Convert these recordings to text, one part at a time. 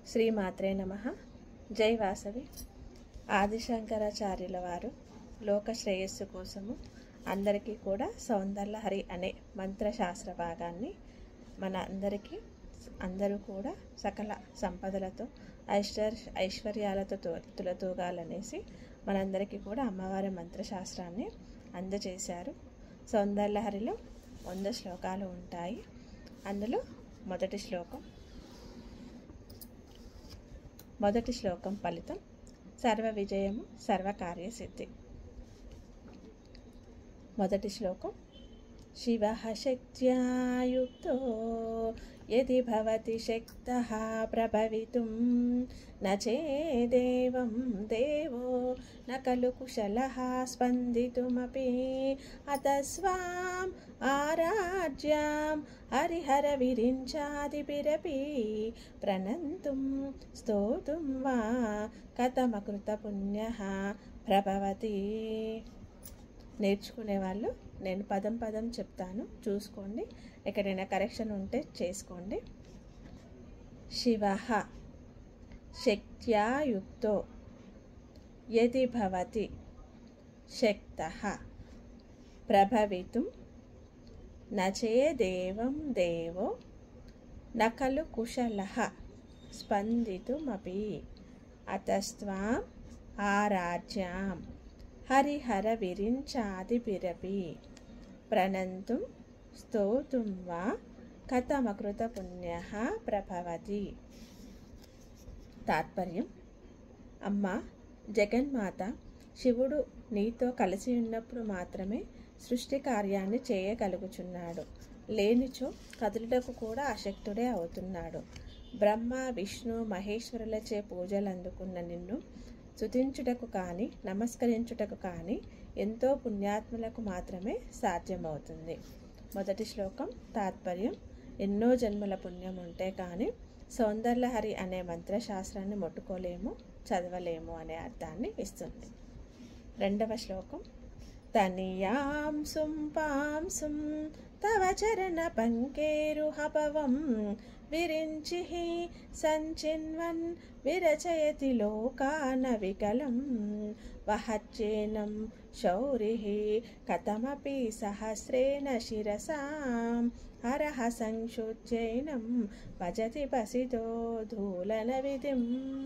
శ్రీమాత్రే నమ జై వాసవి ఆదిశంకరాచార్యుల వారు లోక శ్రేయస్సు కోసము అందరికీ కూడా సౌందర్యహరి అనే మంత్రశాస్త్ర భాగాన్ని మన అందరికీ అందరూ కూడా సకల సంపదలతో ఐశ్వర్ ఐశ్వర్యాలతో తో- తులతూగాలనేసి మనందరికీ కూడా అమ్మవారి మంత్రశాస్త్రాన్ని అందజేశారు సౌందర్యహరిలో వంద శ్లోకాలు ఉంటాయి అందులో మొదటి శ్లోకం మొదటి శ్లోకం ఫలితం సర్వ విజయము సర్వకార్యసిద్ధి మొదటి శ్లోకం శివ శక్త్యాయుక్తో యది భవతి శక్త ప్రభవితుం నేదేవం దేవో న ఖలు కుశల స్పందితుమపి అత స్వాం ఆరాజ్యాం హరిహర విరించాదిభిరపి ప్రణంతుం స్తోతుం వా కథమకృత పుణ్య ప్రభవతి నేర్చుకునే వాళ్ళు నేను పదం పదం చెప్తాను చూసుకోండి ఎక్కడైనా కరెక్షన్ ఉంటే చేసుకోండి శివ శక్త్యాయుక్తో యది భవతి శక్త ప్రభవితుం నచేదేవం దేవో నకలు కుశల స్పందితుమపి అతస్త్వాం ఆరాజ్యాం హరిహర విరించాదిభిరపి ప్రణంతుం స్తోతుం వా కథమకృత పుణ్య ప్రభవతి తాత్పర్యం అమ్మ జగన్మాత శివుడు నీతో కలిసి ఉన్నప్పుడు మాత్రమే సృష్టి కార్యాన్ని చేయగలుగుచున్నాడు లేనిచో కదులుటకు కూడా అశక్తుడే అవుతున్నాడు బ్రహ్మ విష్ణు మహేశ్వరులచే పూజలు అందుకున్న నిన్ను స్తుతించుటకు కానీ నమస్కరించుటకు కానీ ఎంతో పుణ్యాత్ములకు మాత్రమే సాధ్యమవుతుంది మొదటి శ్లోకం తాత్పర్యం ఎన్నో జన్మల పుణ్యం ఉంటే కానీ సౌందర్యహరి అనే మంత్రశాస్త్రాన్ని ముట్టుకోలేము చదవలేము అనే అర్థాన్ని ఇస్తుంది రెండవ శ్లోకం తనియాం సుం పాంసుం తవ చరణ పంకేరుహపవం విరించి సంచిన్వన్ విరచయతి లోకాన వికలం వహచ్చేనం శౌరి కథమపి సహస్రేణ శిరసాం హరహ సంశుచ్చైనం భజతి పసితో ధూలన విధిం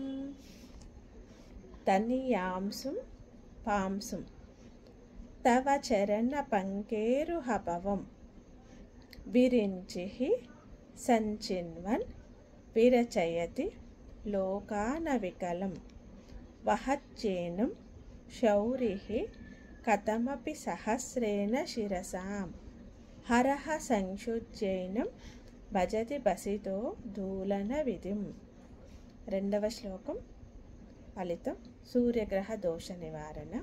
తనియాంసుం పాంసుం తవ చరణ పంకేరుహపవం విరించి సంచిన్వన్ విరచయతి లోకాన వికలం వహచ్చేనం శౌరి కథమపి సహస్రేణ శిరసాం హరహ సంశుజ్జైనం భజతి బసితో ధూలన విధిం రెండవ శ్లోకం ఫలితం సూర్యగ్రహ దోష నివారణ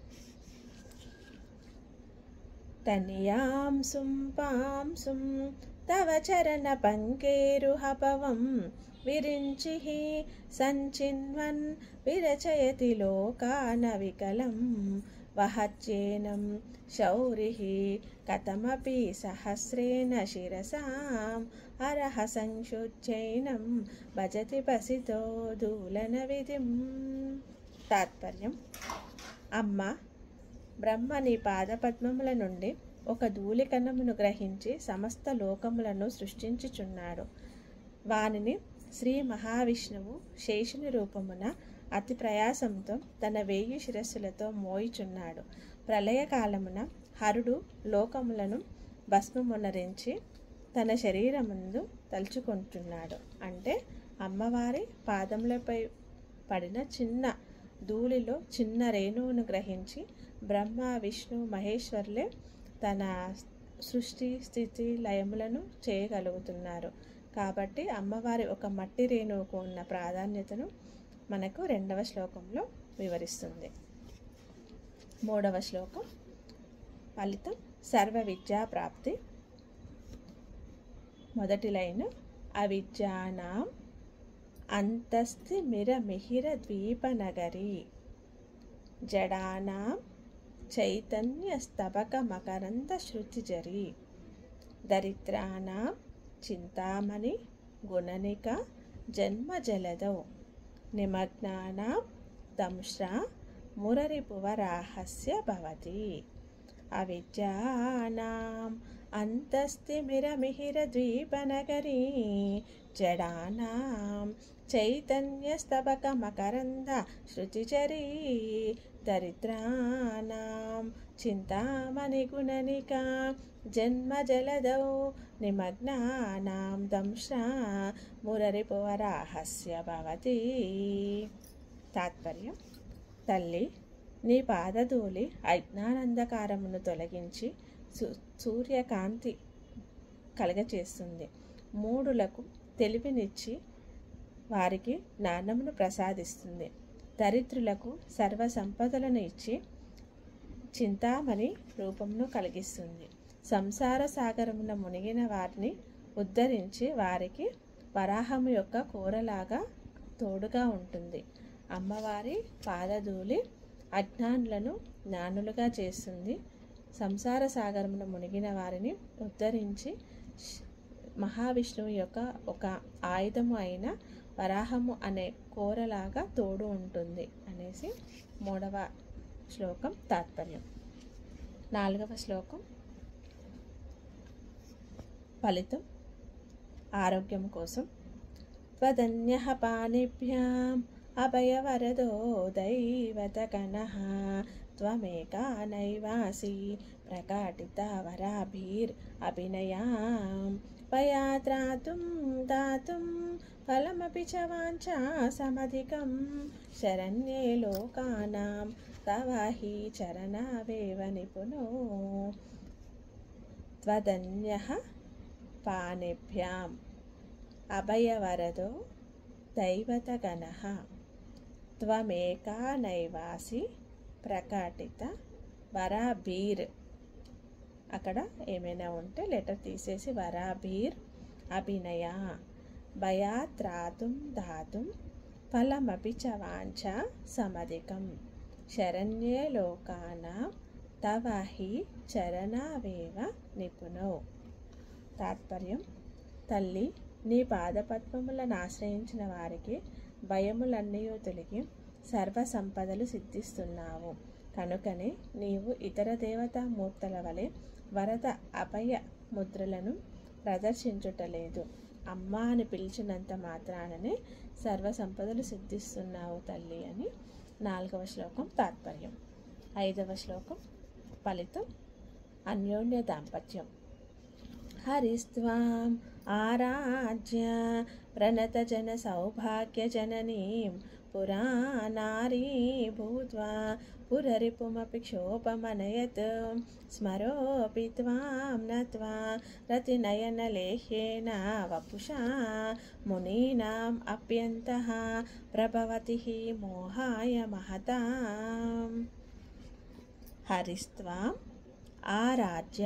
తనియాం సుం పాంసుం తవ చరణ పంకేరుహపవం విరించి సంచిన్వన్ విరచయతి లోకాన వికలం వహచ్చేనం శౌరి కథమపి సహస్రేణ శిరసాం అరహ సంశుచ్చైనం భజతి పసితో దూలన విధిం తాత్పర్యం అమ్మ బ్రహ్మ నీ పాదపద్మముల నుండి ఒక ధూళికణమును గ్రహించి సమస్త లోకములను సృష్టించుచున్నాడు వానిని శ్రీ మహావిష్ణువు శేషుని రూపమున అతి ప్రయాసంతో తన వేయి శిరస్సులతో మోయిచున్నాడు ప్రళయకాలమున హరుడు లోకములను భస్మమునరించి తన శరీరముందు తలుచుకుంటున్నాడు అంటే అమ్మవారి పాదములపై పడిన చిన్న ధూళిలో చిన్న రేణువును గ్రహించి బ్రహ్మ విష్ణు మహేశ్వర్లే తన సృష్టి స్థితి లయములను చేయగలుగుతున్నారు కాబట్టి అమ్మవారి ఒక మట్టి రేణువుకు ఉన్న ప్రాధాన్యతను మనకు రెండవ శ్లోకంలో వివరిస్తుంది మూడవ శ్లోకం ఫలితం సర్వ విద్యా ప్రాప్తి మొదటి లైన్ అవిద్యానాం అంతస్తి మిర మిహిర ద్వీపనగరి జడానాం చైతన్య స్తబక మకరంద శృతిజరి దరిద్రానాం చింతామణి గుణనిక జన్మ జలదౌ నిమగ్నానాం దంశ్రా మురరిపువరాహస్య భవతి అవిద్యానాం అంతస్తిమిరమిహిరద్వీపనగరీ జడానాం చైతన్యస్తబకమకరంద శృతిచరీ దరిద్రానాం చింతామణిగుణనికా జన్మజలదౌ నిమగ్నానాం దంశ్రా మురరిపువరాహస్య భవతి తాత్పర్యం తల్లి నీ పాదధూళి అజ్ఞానందకారమును తొలగించి సు- సూర్యకాంతి కలగచేస్తుంది మూడులకు తెలివినిచ్చి వారికి జ్ఞానమును ప్రసాదిస్తుంది దరిద్రులకు సర్వ సంపదలను ఇచ్చి చింతామణి రూపమును కలిగిస్తుంది సంసార సాగరమున మునిగిన వారిని ఉద్ధరించి వారికి వరాహము యొక్క కూరలాగా తోడుగా ఉంటుంది అమ్మవారి పాదధూళి అజ్ఞానులను జ్ఞానులుగా చేస్తుంది సంసార సాగరమున మునిగిన వారిని ఉద్ధరించి శ్- మహావిష్ణువు యొక్క ఒక ఆయుధము అయిన వరాహము అనే కూరలాగా తోడు ఉంటుంది అనేసి మూడవ శ్లోకం తాత్పర్యం నాలుగవ శ్లోకం ఫలితం ఆరోగ్యం కోసం त्वदन्यः पाणिभ्याम् अभयवरदो दैवतगणः त्वमेका नैवासि प्रकाटिता वराभिरभिनयां पया त्रातुं दातुं फलमपि च वाञ्छा समधिकं शरण्ये लोकानां तव हि चरणावेव निपुनो त्वदन्यः पाणिभ्याम् అభయవరదో దైవతగణ త్వమేకా నైవాసి ప్రకటిత వరాబీర్ అక్కడ ఏమైనా ఉంటే లెటర్ తీసేసి వరాబీర్ అభినయ భయాత్రాతుం ధాతుం ఫలమపి చ వాంఛ సమధికం శరణ్యే లోకానాం తవ హి చరణావేవ నిపుణౌ తాత్పర్యం తల్లి నీ పాదపద్మములను ఆశ్రయించిన వారికి భయములన్నీ తొలగి సర్వ సంపదలు సిద్ధిస్తున్నావు కనుకనే నీవు ఇతర దేవతా మూర్తుల వలె వరద అభయ ముద్రలను ప్రదర్శించుటలేదు అమ్మ అని పిలిచినంత మాత్రాననే సర్వ సంపదలు సిద్ధిస్తున్నావు తల్లి అని నాలుగవ శ్లోకం తాత్పర్యం ఐదవ శ్లోకం ఫలితం అన్యోన్య దాంపత్యం హరిస్త్వాం ఆరాధ్య ప్రణతజన సౌభాగ్యజననీం పురానారీ భూత్వా పురరిపుమపి క్షోభమనయత్ స్మరోపి త్వాం నత్వా రతినయనలేహ్యేన వపుషా మునీనాం అప్యంతః ప్రభవతి మోహాయ మహతాం హరిస్త్వాం ఆరాధ్య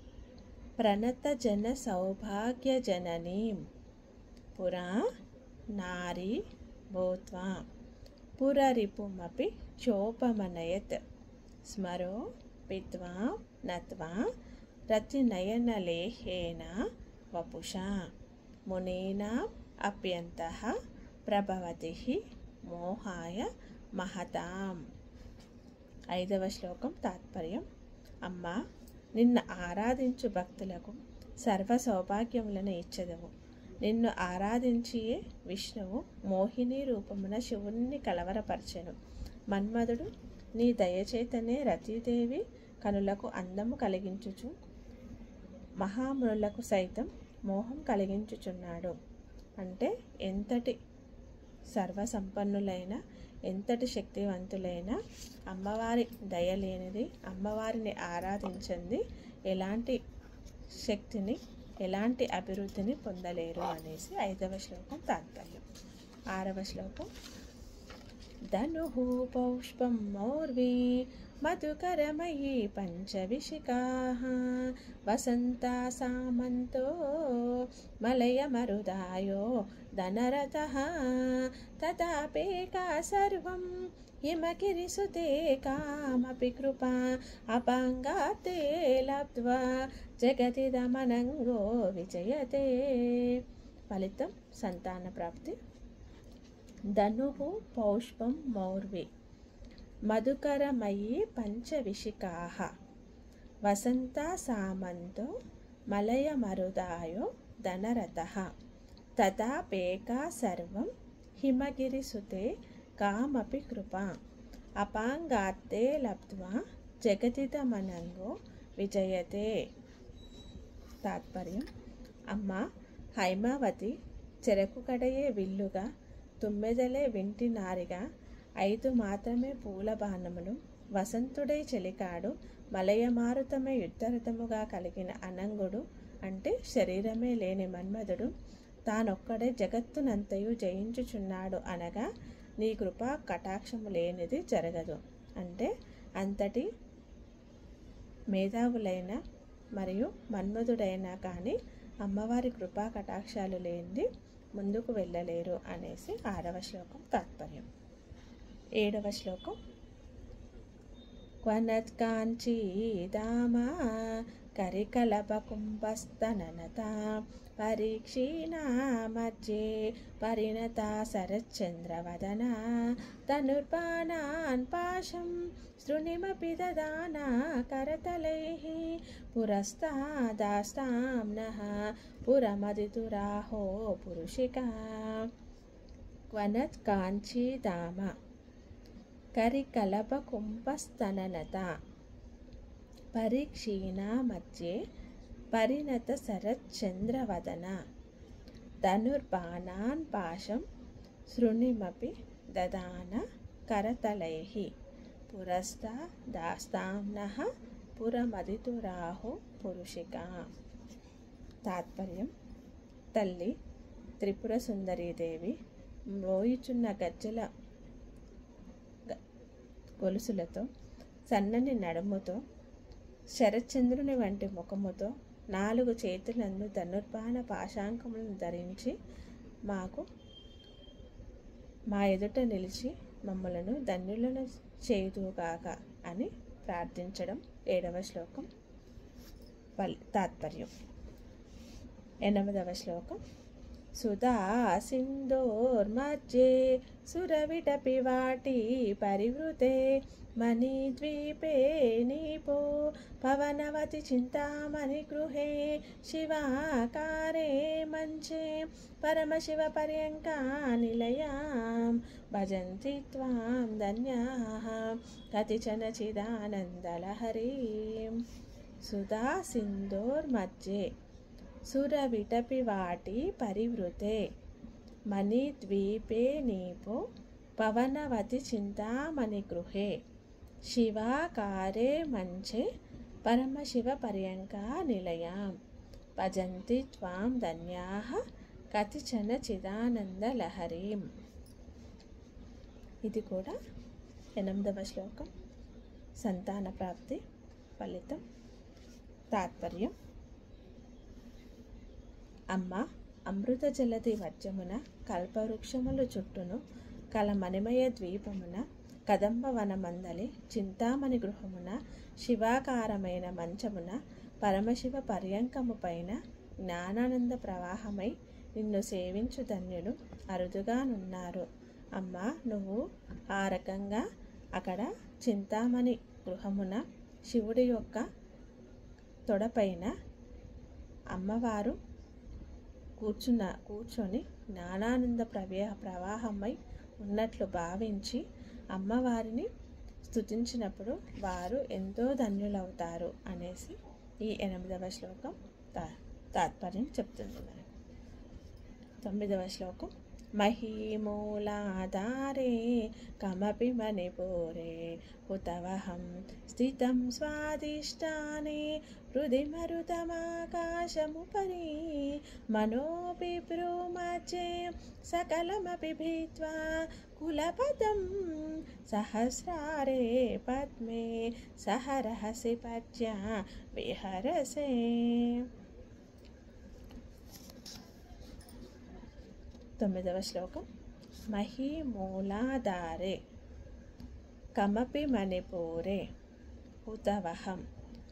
ప్రణతజన సౌభాగ్యజననీం పురా నారీ భూత్వా పురరిపుమపి చోపమనయత్ స్మరో పిత్వా నత్వా రతినయనలేహేన వపుషా మునీనా అప్యంతః ప్రభవతి మోహాయ మహతాం ఐదవ శ్లోకం తాత్పర్యం అమ్మా నిన్ను ఆరాధించు భక్తులకు సర్వ సౌభాగ్యములను ఇచ్చదవు నిన్ను ఆరాధించియే విష్ణువు మోహిని రూపమున శివుణ్ణి కలవరపరచెను మన్మధుడు నీ దయచేతనే రతీదేవి కనులకు అందము కలిగించుచు మహామునులకు సైతం మోహం కలిగించుచున్నాడు అంటే ఎంతటి సర్వసంపన్నులైన ఎంతటి శక్తివంతులైన అమ్మవారి దయ లేనిది అమ్మవారిని ఆరాధించింది ఎలాంటి శక్తిని ఎలాంటి అభివృద్ధిని పొందలేరు అనేసి ఐదవ శ్లోకం తాత్పర్యం ఆరవ శ్లోకం ధను పౌష్పం మౌర్వీ మధుకరమయీ పంచవిశికా వసంతా సామంతో మలయమరుదాయో ధనరథ తదాపేకా సర్వం హిమగిరిసుతే కామపి కృపా అపాంగాతే లబ్ధ్వా జగతిదమనంగో విజయతే ఫలితం సంతాన ప్రాప్తి ధనువు పౌష్పం మౌర్వి మధుకరమయీ పంచవిషికాహ వసంత సామంతో మలయమరుదాయో ధనరథ తదా పేకా సర్వం హిమగిరిసుతే కామపి కృపా అపాంగాత్తే లబ్ధ్వా జగతితమనంగో విజయతే తాత్పర్యం అమ్మ హైమావతి చెరకు కడయే విల్లుగా తుమ్మెదలే వింటి నారిగా ఐదు మాత్రమే పూల బాణములు వసంతుడై చెలికాడు మలయమారుతమై యుద్ధరథముగా కలిగిన అనంగుడు అంటే శరీరమే లేని మన్మధుడు తానొక్కడే జగత్తునంతయు జయించుచున్నాడు అనగా నీ కృపా కటాక్షము లేనిది జరగదు అంటే అంతటి మేధావులైన మరియు మన్మధుడైనా కానీ అమ్మవారి కృపా కటాక్షాలు లేనిది ముందుకు వెళ్ళలేరు అనేసి ఆరవ శ్లోకం తాత్పర్యం ఏడవ శ్లోకం క్వనత్కాంచీదామా కరికలపకుంభస్తననత పరీక్షీణా మధ్యే పరిణత శరచ్చంద్రవదన తనుర్పానాన్ పాశం శృణిమపి దదానా కరతలైः పురస్తాదాస్తాం నః పురమదితురాహో పురుషికా క్వనత్ కాంచీదామ కరికలపకుంభస్తననత పరీక్షీణా మధ్యే పరిణత శరచ్చంద్రవదన ధనుర్బాణాన్ పాశం శృణిమపి దదాన కరతలైః పురస్తా దాస్తాంనః పురమదితురాహో పురుషిక తాత్పర్యం తల్లి త్రిపుర సుందరీదేవి మోయిచున్న గజ్జల గ- గొలుసులతో సన్నని నడుముతో శరచంద్రుని వంటి ముఖముతో నాలుగు చేతులందు ధనుర్బాణ పాశాంకములను ధరించి మాకు మా ఎదుట నిలిచి మమ్మలను ధన్యులను చేయుదుగాక అని ప్రార్థించడం ఏడవ శ్లోకం ఫలి తాత్పర్యం ఎనిమిదవ శ్లోకం సుధా సింధోర్మధ్యే సురవిటపి వాటి పరివృతే మణిద్వీపే నీపో పవనవతి చింతామణి గృహే శివాకారే మంచే పరమశివ పర్యంకా నిలయాం భజంతి త్వాం ధన్యాః కతిచన చిదానందలహరీం సుధా సింధోర్మధ్యే సురవిటపి వాటి పరివృతే మణిద్వీపే నీపో పవనవతి చింతామణి గృహే శివాకారే మంచే పరమశివ పర్యంకా నిలయాం భజంతి త్వాం ధన్యాః కతిచన చిదానందలహరీం ఇది కూడా ఎనిమిదవ శ్లోకం సంతాన ప్రాప్తి ఫలితం తాత్పర్యం అమ్మ అమృత జలది మధ్యమున కల్పవృక్షములు చుట్టును కల మణిమయ ద్వీపమున కదంబ వనమందలి చింతామణి గృహమున శివాకారమైన మంచమున పరమశివ పర్యంకము పైన జ్ఞానానంద ప్రవాహమై నిన్ను సేవించు ధన్యులు అరుదుగానున్నారు అమ్మా నువ్వు ఆ రకంగా అక్కడ చింతామణి గృహమున శివుడి యొక్క తొడపైన అమ్మవారు కూర్చున్న కూర్చొని జ్ఞానానంద ప్రవే ప్రవాహమై ఉన్నట్లు భావించి అమ్మవారిని స్తుతించినప్పుడు వారు ఎంతో ధన్యులవుతారు అనేసి ఈ ఎనిమిదవ శ్లోకం తా తాత్పర్యం చెప్తుంది మనకు తొమ్మిదవ శ్లోకం మహీమూలాధారే కమపి మణిపూరే హుతవహం స్థితం స్వాదిష్టానే హృది మరుతమాకాశముపరి మనోపి భ్రూమచే సకలమపి భీత్వా కులపదం సహస్రారే పద్మే సహరహసి పద్య విహరసే తొమ్మిదవ శ్లోకం మహీమూలాధారే కమపి మణిపూరే హుతవహం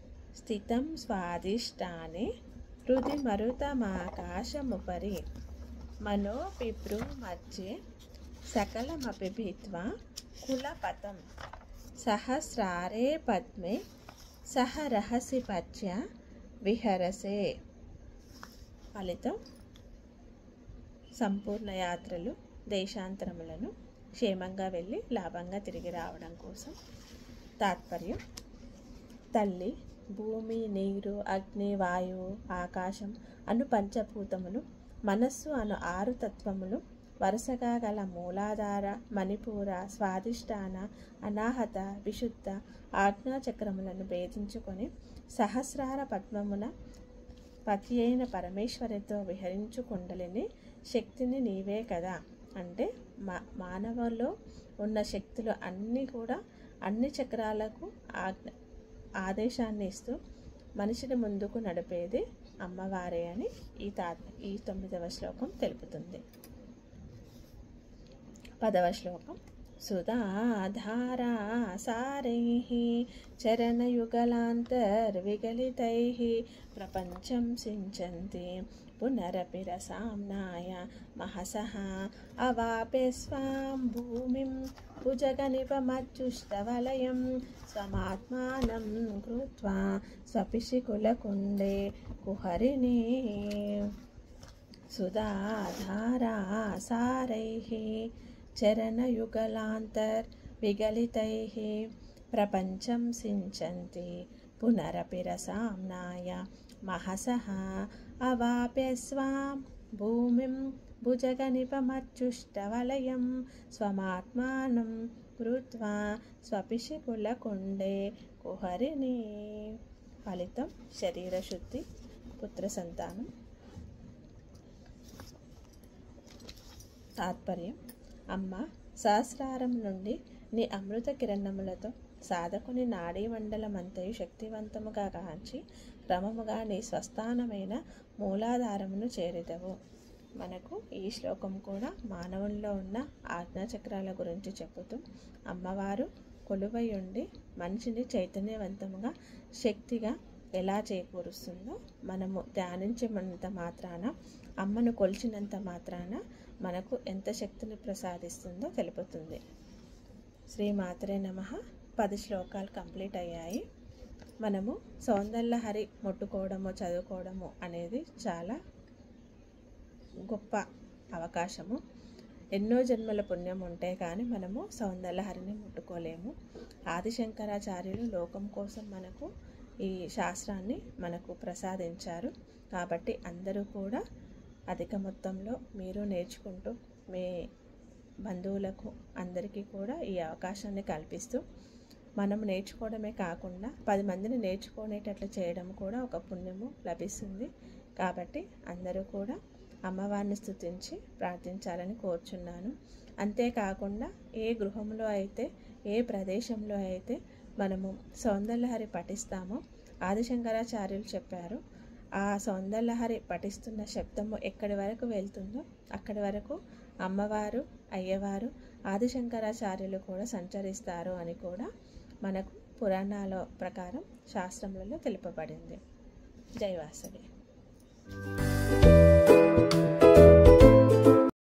స్థితం స్వాదిష్టానే హృది మరుతమాకాశముపరి మనో పిప్రు మధ్యే సకలమపి భీత్వా కులపతం సహస్రారే పద్మే సహ రహసి పచ్య విహరసే ఫలితం సంపూర్ణ యాత్రలు దేశాంతరములను క్షేమంగా వెళ్ళి లాభంగా తిరిగి రావడం కోసం తాత్పర్యం తల్లి భూమి నీరు అగ్ని వాయువు ఆకాశం అను పంచభూతములు మనస్సు అను ఆరు తత్వములు వరుసగా గల మూలాధార మణిపూర స్వాదిష్టాన అనాహత విశుద్ధ ఆజ్ఞాచక్రములను భేదించుకొని సహస్రార పద్మమున పతి అయిన పరమేశ్వరితో విహరించుకుండలిని శక్తిని నీవే కదా అంటే మా మానవుల్లో ఉన్న శక్తులు అన్నీ కూడా అన్ని చక్రాలకు ఆజ్ఞ ఆదేశాన్ని ఇస్తూ మనిషిని ముందుకు నడిపేది అమ్మవారే అని ఈ తా ఈ తొమ్మిదవ శ్లోకం తెలుపుతుంది పదవ శ్లోకం సుధాధారా సారై చరణయుగలాంతర్విగలితై ప్రపంచం సించంతి పునరపి రసాంనాయ మహసః అవాపే స్వాం భూమిం భుజగనిపమచ్యుష్టవలయం స్వమాత్మానం కృత్వా స్వపిశికులకుండే కుహరిణి సుధాధారా సారైः చరణయుగలాంతర్విగలితైः ప్రపంచం సించంతి పునరపి రసాంనాయ మహసః అవాప్య స్వాం భూమిం భుజగనిపమచ్యుష్టవలయం స్వమాత్మానం కృత్వా స్వపిశికులకుండే కుహరిణి ఫలితం శరీరశుద్ధి పుత్ర సంతానం తాత్పర్యం అమ్మ సహస్రారం నుండి నీ అమృత కిరణములతో సాధకుని నాడీ మండలమంతయు శక్తివంతముగా కాంచి క్రమముగా నీ స్వస్థానమైన మూలాధారమును చేరిదవు మనకు ఈ శ్లోకం కూడా మానవుల్లో ఉన్న ఆజ్ఞాచక్రాల గురించి చెబుతూ అమ్మవారు కొలువై ఉండి మనిషిని చైతన్యవంతముగా శక్తిగా ఎలా చేకూరుస్తుందో మనము ధ్యానించినంత మాత్రాన అమ్మను కొలిచినంత మాత్రాన మనకు ఎంత శక్తిని ప్రసాదిస్తుందో తెలుపుతుంది శ్రీ మాత్రే నమ పది శ్లోకాలు కంప్లీట్ అయ్యాయి మనము సౌందర్యహరి ముట్టుకోవడము చదువుకోవడము అనేది చాలా గొప్ప అవకాశము ఎన్నో జన్మల పుణ్యం ఉంటే కానీ మనము సౌందర్యహరిని ముట్టుకోలేము ఆదిశంకరాచార్యులు లోకం కోసం మనకు ఈ శాస్త్రాన్ని మనకు ప్రసాదించారు కాబట్టి అందరూ కూడా అధిక మొత్తంలో మీరు నేర్చుకుంటూ మీ బంధువులకు అందరికీ కూడా ఈ అవకాశాన్ని కల్పిస్తూ మనం నేర్చుకోవడమే కాకుండా పది మందిని నేర్చుకునేటట్లు చేయడం కూడా ఒక పుణ్యము లభిస్తుంది కాబట్టి అందరూ కూడా అమ్మవారిని స్తుతించి ప్రార్థించాలని కోరుచున్నాను అంతేకాకుండా ఏ గృహంలో అయితే ఏ ప్రదేశంలో అయితే మనము సౌందర్యహరి పఠిస్తామో ఆదిశంకరాచార్యులు చెప్పారు ఆ సౌందర్యహరి పఠిస్తున్న శబ్దము ఎక్కడి వరకు వెళ్తుందో అక్కడి వరకు అమ్మవారు అయ్యవారు ఆదిశంకరాచార్యులు కూడా సంచరిస్తారు అని కూడా మనకు పురాణాల ప్రకారం శాస్త్రములలో తెలుపబడింది జై వాసవి